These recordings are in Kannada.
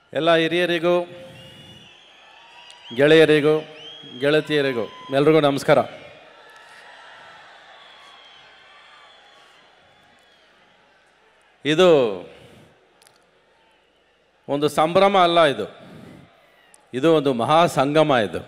ಎಲ್ಲ ಹಿರಿಯರಿಗೂ ಗೆಳೆಯರಿಗೂ ಗೆಳತಿಯರಿಗೂ ಎಲ್ರಿಗೂ ನಮಸ್ಕಾರ ಇದು ಒಂದು ಸಂಭ್ರಮ ಅಲ್ಲ ಇದು ಇದು ಒಂದು ಮಹಾ ಸಂಗಮ ಇದು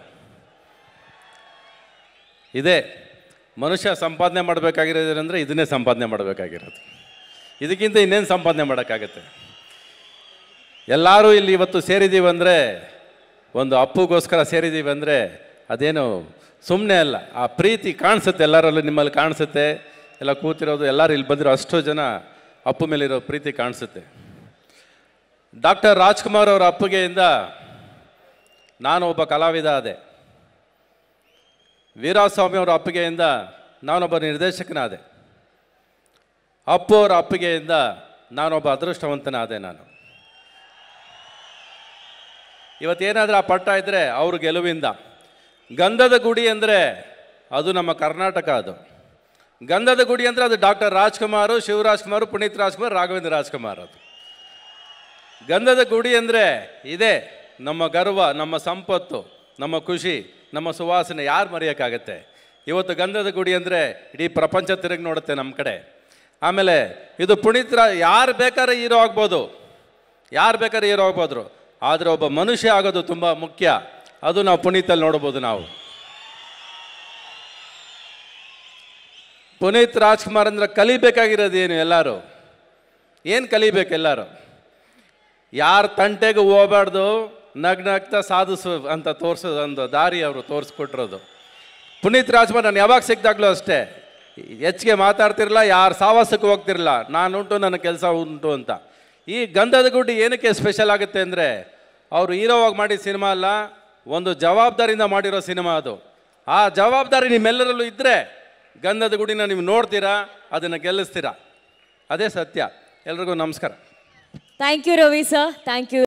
ಇದೇ ಮನುಷ್ಯ ಸಂಪಾದನೆ ಮಾಡಬೇಕಾಗಿರೋದೇನೆಂದರೆ ಇದನ್ನೇ ಸಂಪಾದನೆ ಮಾಡಬೇಕಾಗಿರೋದು ಇದಕ್ಕಿಂತ ಇನ್ನೇನು ಸಂಪಾದನೆ ಮಾಡೋಕ್ಕಾಗತ್ತೆ ಎಲ್ಲರೂ ಇಲ್ಲಿ ಇವತ್ತು ಸೇರಿದ್ದೀವಿ ಅಂದರೆ ಒಂದು ಅಪ್ಪುಗೋಸ್ಕರ ಸೇರಿದ್ದೀವಿ ಅಂದರೆ ಅದೇನು ಸುಮ್ಮನೆ ಅಲ್ಲ ಆ ಪ್ರೀತಿ ಕಾಣಿಸುತ್ತೆ ಎಲ್ಲರಲ್ಲೂ ನಿಮ್ಮಲ್ಲಿ ಕಾಣಿಸುತ್ತೆ ಎಲ್ಲ ಕೂತಿರೋದು ಎಲ್ಲರೂ ಇಲ್ಲಿ ಬಂದಿರೋ ಅಷ್ಟು ಜನ ಅಪ್ಪು ಮೇಲಿರೋ ಪ್ರೀತಿ ಕಾಣಿಸುತ್ತೆ ಡಾಕ್ಟರ್ ರಾಜ್ಕುಮಾರ್ ಅವರ ಅಪ್ಪುಗೆಯಿಂದ ನಾನು ಒಬ್ಬ ಕಲಾವಿದ ಆದೆ ವೀರಾಸ್ವಾಮಿ ಅವರ ಅಪ್ಪಿಗೆಯಿಂದ ನಾನೊಬ್ಬ ನಿರ್ದೇಶಕನಾದೆ ಅಪ್ಪು ಅವರ ಅಪ್ಪಿಗೆಯಿಂದ ನಾನೊಬ್ಬ ಅದೃಷ್ಟವಂತನಾದೆ ನಾನು ಇವತ್ತೇನಾದರೂ ಆ ಪಟ್ಟ ಇದ್ದರೆ ಅವ್ರ ಗೆಲುವಿಂದ ಗಂಧದ ಗುಡಿ ಅಂದರೆ ಅದು ನಮ್ಮ ಕರ್ನಾಟಕ ಅದು ಗಂಧದ ಗುಡಿ ಅಂದರೆ ಅದು ಡಾಕ್ಟರ್ ರಾಜ್ಕುಮಾರು ಶಿವರಾಜ್ ಕುಮಾರ್ ಪುನೀತ್ ರಾಜ್ಕುಮಾರ್ ರಾಘವೇಂದ್ರ ರಾಜ್ಕುಮಾರ್ ಅದು ಗಂಧದ ಗುಡಿ ಅಂದರೆ ಇದೆ ನಮ್ಮ ಗರ್ವ ನಮ್ಮ ಸಂಪತ್ತು ನಮ್ಮ ಖುಷಿ ನಮ್ಮ ಸುವಾಸನೆ ಯಾರು ಮರೆಯೋಕ್ಕಾಗತ್ತೆ ಇವತ್ತು ಗಂಧದ ಗುಡಿ ಅಂದರೆ ಇಡೀ ಪ್ರಪಂಚ ತಿರುಗಿ ನೋಡುತ್ತೆ ನಮ್ಮ ಕಡೆ ಆಮೇಲೆ ಇದು ಪುನೀತ್ ರಾ ಯಾರು ಬೇಕಾದ್ರೆ ಹೀರೋ ಆಗ್ಬೋದು ಯಾರು ಬೇಕಾದ್ರೆ ಹೀರೋ ಆಗ್ಬೋದ್ರು ಆದರೆ ಒಬ್ಬ ಮನುಷ್ಯ ಆಗೋದು ತುಂಬ ಮುಖ್ಯ ಅದು ನಾವು ಪುನೀತಲ್ಲಿ ನೋಡ್ಬೋದು ನಾವು ಪುನೀತ್ ರಾಜ್ಕುಮಾರ್ ಅಂದ್ರೆ ಕಲಿಬೇಕಾಗಿರೋದು ಏನು ಎಲ್ಲರೂ ಏನು ಕಲಿಬೇಕು ಎಲ್ಲರೂ ಯಾರ ತಂಟೆಗೂ ಹೋಗ್ಬಾರ್ದು ನಗ್ನಗ್ತಾ ಸಾಧಿಸು ಅಂತ ತೋರಿಸೋದು ಒಂದು ದಾರಿ ಅವರು ತೋರಿಸ್ಕೊಟ್ಟಿರೋದು ಪುನೀತ್ ರಾಜ್ಕುಮಾರ್ ನಾನು ಯಾವಾಗ ಸಿಕ್ಕಿದಾಗಲೂ ಅಷ್ಟೇ ಹೆಚ್ಚಿಗೆ ಮಾತಾಡ್ತಿರಲ್ಲ ಯಾರು ಸಾವಾಸಕ್ಕೆ ಹೋಗ್ತಿರಲ್ಲ ನಾನು ಉಂಟು ನನ್ನ ಕೆಲಸ ಉಂಟು ಅಂತ ಈ ಗಂಧದ ಗುಡ್ಡಿ ಏನಕ್ಕೆ ಸ್ಪೆಷಲ್ ಆಗುತ್ತೆ ಅಂದರೆ ಅವರು ಹೀರೋವಾಗಿ ಮಾಡಿದ ಸಿನಿಮಾ ಅಲ್ಲ ಒಂದು ಜವಾಬ್ದಾರಿಯಿಂದ ಮಾಡಿರೋ ಸಿನಿಮಾ ಅದು ಆ ಜವಾಬ್ದಾರಿ ನಿಮ್ಮೆಲ್ಲರಲ್ಲೂ ಇದ್ದರೆ ಗಂಧದ ಗುಡಿನ ನೀವು ನೋಡ್ತೀರಾ ಅದನ್ನು ಗೆಲ್ಲಿಸ್ತೀರಾ ಅದೇ ಸತ್ಯ ಎಲ್ರಿಗೂ ನಮಸ್ಕಾರ thank you Ravi sir thank you